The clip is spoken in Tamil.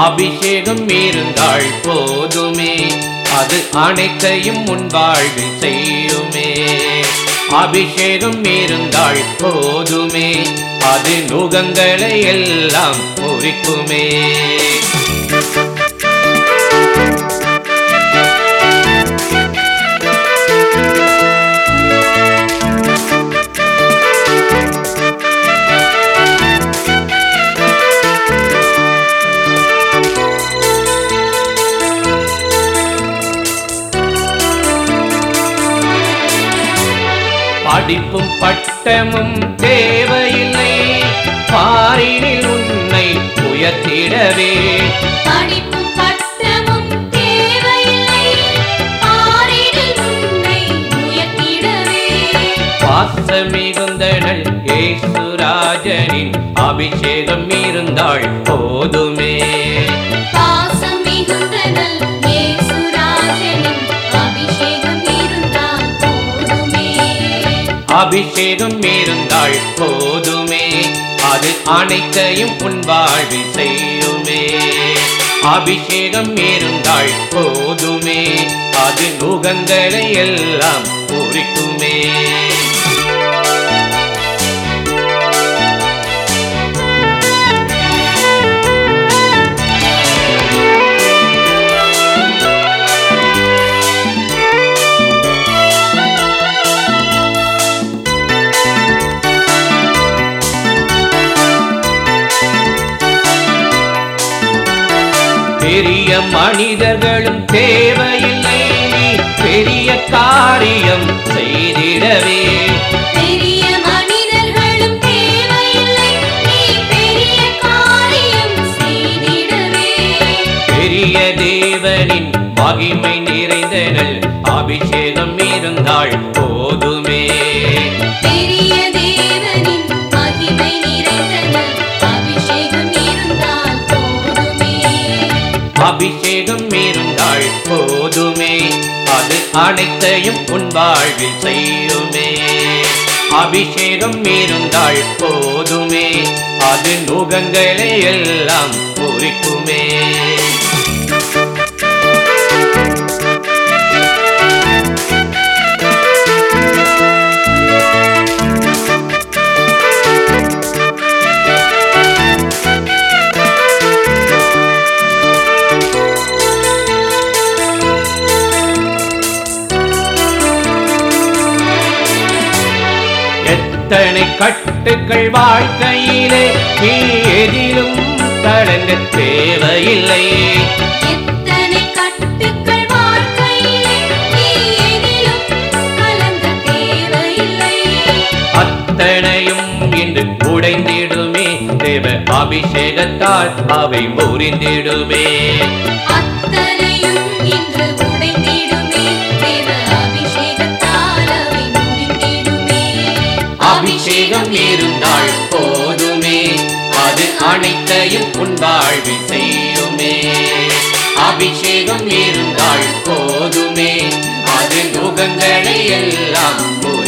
அபிஷேகம் இருந்தால் போதுமே அது அனைத்தையும் உன் வாழ்வில் செய்யுமே அபிஷேகம் இருந்தால் போதுமே அது நுகங்களை எல்லாம் முறிக்குமே படிப்பும் பட்டமும் தேவையில்லை பாரினில் உன்னை உயர்த்திடவே படிப்பும் பட்டமும் தேவையில்லை பாரினில் உன்னை உயர்த்திடவே பாச மிகுந்தனல் ஏசுராஜனின் அபிஷேகம் இருந்தால் போதுமே பாசம் மிகுந்த நல் இயேசுராஜனின் அபிஷேகம் இருந்தால் போதுமே அபிஷேகம் இருந்தால் போதுமே அது அனைத்தையும் உன் வாழ்வில் செய்யுமே அபிஷேகம் இருந்தால் போதுமே அது நுகங்களை எல்லாம் குறிக்குமே பெரிய மனிதர்களும் தேவையில்லை நீ பெரிய காரியம் செய்திடவே பெரிய மனிதர்களும் தேவையில்லை நீ பெரிய காரியம் செய்திடவே பெரிய தேவனின் மகிமை நிறைந்தனல் அபிஷேகம் இருந்தால் போதுமே பெரிய தேவனின் மகிமை நிறைந்தனல் அபிஷேகம் இருந்தால் போதுமே அபிஷேகம் இருந்தால் போதுமே அது அனைத்தையும் உன் வாழ்வில் செய்யுமே அபிஷேகம் இருந்தால் போதுமே அது நுகங்களை எல்லாம் குறிக்குமே எத்தனை கட்டுக்கள் வாழ்க்கையிலே நீ எதிலும் கலங்க தேவையில்லை எத்தனை கட்டுக்கள் வாழ்க்கையிலே நீ எதிலும் கலங்க தேவையில்லை அத்தனையும் இன்று உடைந்திடுமே தேவ அபிஷேகத்தால் அவை முறிந்திடுமே அத்தனையும் இன்று உடைந்திடுமே தேவ அபிஷேகத்தால் அவை முடிந்திடுமே அபிஷேகம் இருந்தால் போதுமே அது அனைத்தையும் உன் வாழ்வில் செய்யுமே அபிஷேகம் இருந்தால் போதுமே அது நுகங்களை எல்லாம்